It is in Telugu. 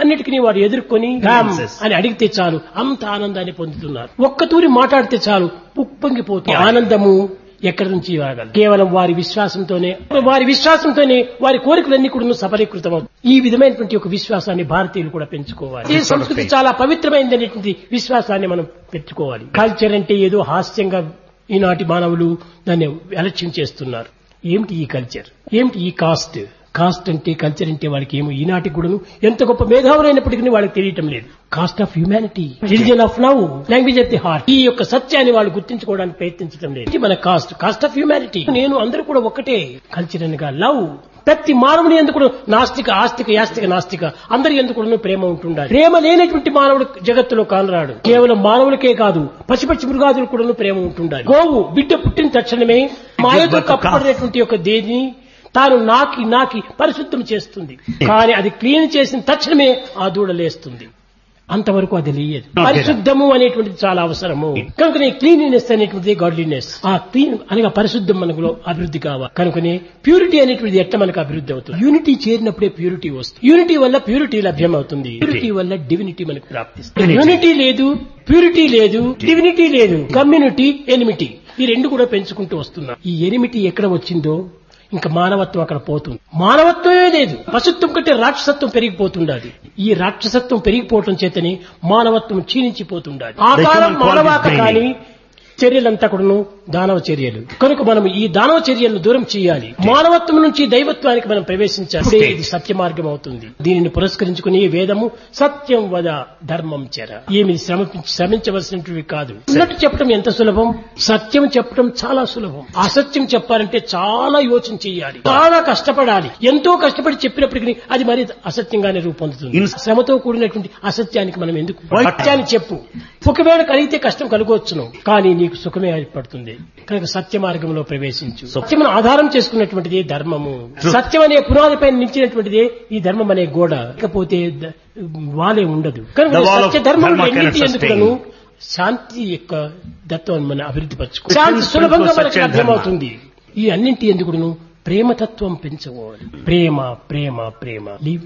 పరిస్థితులన్నిటికీ వారు ఎదుర్కొని "రామ్" అని అడిగితే చాలు అంత ఆనందాన్ని పొందుతున్నారు ఒక్క తూరి మాట్లాడితే చాలు ఉప్పొంగిపోతుంది ఆనందము ఎక్కడి నుంచి రాగలదు కేవలం వారి విశ్వాసంతోనే వారి విశ్వాసంతోనే వారి కోరికలన్నీ కూడా సఫలీకృతం ఈ విధమైనటువంటి ఒక విశ్వాసాన్ని భారతీయులు కూడా పెంచుకోవాలి ఈ సంస్కృతి చాలా పవిత్రమైనటువంటి విశ్వాసాన్ని మనం పెంచుకోవాలి కల్చర్ అంటే ఏదో హాస్యంగా ఈనాటి మానవులు దాన్ని అలక్ష్యం చేస్తున్నారు ఏమిటి ఈ కల్చర్ ఏమిటి ఈ కాస్ట్ కాస్ట్ అంటే కల్చర్ అంటే వాళ్ళకి ఏమో ఈనాటి కూడాను ఎంత గొప్ప మేధావులైనప్పటికీ వాళ్ళకి తెలియటం లేదు caste of humanity religion of love language of the heart ఈ యొక్క సత్యాన్ని వాళ్ళు గుర్తించుకోవడానికి ప్రయత్నించడం లేదు ఇది మన కాస్ట్ కాస్ట్ ఆఫ్ హ్యూమానిటీ నేను అందరూ కూడా ఒకటే కల్చర్ అనగా లవ్ ప్రతి మానవుని ఎందుకు కూడా నాస్తిక ఆస్తిక యాస్తిక నాస్తిక అందరి ఎందుకు కూడా ప్రేమ ఉంటుండాలి ప్రేమ లేనటువంటి మానవుడు జగత్తులో కానరాడు కేవలం మానవులకే కాదు పశుపక్షి మృగాదులు కూడా ప్రేమ ఉంటుండాలి గోవు బిడ్డ పుట్టిన తక్షణమే మాయతో కప్పబడినటువంటి యొక్క దేని తాను నాకి నాకి పరిశుద్ధం చేస్తుంది కానీ అది క్లీన్ చేసిన తక్షణమే ఆ దూడ లేస్తుంది అంతవరకు అది లేయదు పరిశుద్ధము అనేటువంటిది చాలా అవసరము కనుకనే క్లీనినెస్ అనేటువంటిది గాడ్లీనెస్ ఆ క్లీన్ అనగా పరిశుద్ధం మనకు అభివృద్ధి కావాలి కనుకనే ప్యూరిటీ అనేటువంటిది ఎట్లా మనకు అభివృద్ధి అవుతుంది యూనిటీ చేరినప్పుడే ప్యూరిటీ వస్తుంది యూనిటీ వల్ల ప్యూరిటీ లభ్యం అవుతుంది ప్యూరిటీ వల్ల డివినిటీ మనకు ప్రాప్తిస్తుంది యూనిటీ లేదు ప్యూరిటీ లేదు డివినిటీ లేదు కమ్యూనిటీ ఎనిమిటీ ఈ రెండు కూడా పెంచుకుంటూ వస్తున్నాం ఈ ఎనిమిటీ ఎక్కడ వచ్చిందో ఇంకా మానవత్వం అక్కడ పోతుంది మానవత్వమే లేదు పశుత్వం కంటే రాక్షసత్వం పెరిగిపోతుండాలి ఈ రాక్షసత్వం పెరిగిపోవటం చేతని మానవత్వం క్షీణించిపోతుండాలి ఆకారం మానవాత కానీ చర్యలంతా కూడాను దానవ చర్యలు కనుక మనం ఈ దానవ చర్యలను దూరం చేయాలి మానవత్వం నుంచి దైవత్వానికి మనం ప్రవేశించాలి అప్పుడే ఇది సత్య మార్గం అవుతుంది దీనిని పురస్కరించుకుని వేదము సత్యం వద ధర్మం చెర ఏమి శ్రమ శ్రమించవలసినవి కాదు ఉన్నట్టు చెప్పడం ఎంత సులభం సత్యం చెప్పడం చాలా సులభం అసత్యం చెప్పాలంటే చాలా యోచన చేయాలి చాలా కష్టపడాలి ఎంతో కష్టపడి చెప్పినప్పటికీ అది మరి అసత్యంగానే రూపొందుతుంది శ్రమతో కూడినటువంటి అసత్యానికి మనం ఎందుకు సత్యాన్ని చెప్పు ఒకవేళ కలిగితే కష్టం కలుగవచ్చును కానీ నీకు సుఖమే ఏర్పడుతుంది కనుక సత్య మార్గంలో ప్రవేశించు సత్యమును ఆధారం చేసుకున్నటువంటిది ధర్మము సత్యం అనే పునాదిపై నిలిచినటువంటిది ఈ ధర్మం అనే గోడ ఇకపోతే ద- వాలే ఉండదు కనుక The wall of సత్య ధర్మం dharma cannot ఎన్నింటి ఎందుకును శాంతి యొక్క దత్వాన్ని మనం అభివృద్ధి పరచుకో శాంతి సులభంగా మనకు సత్య ధర్మ. లభ్యమవుతుంది ఈ అన్నింటి ఎందుకును ప్రేమతత్వం పెంచుకోవాలి ప్రేమ ప్రేమ ప్రేమ లివ్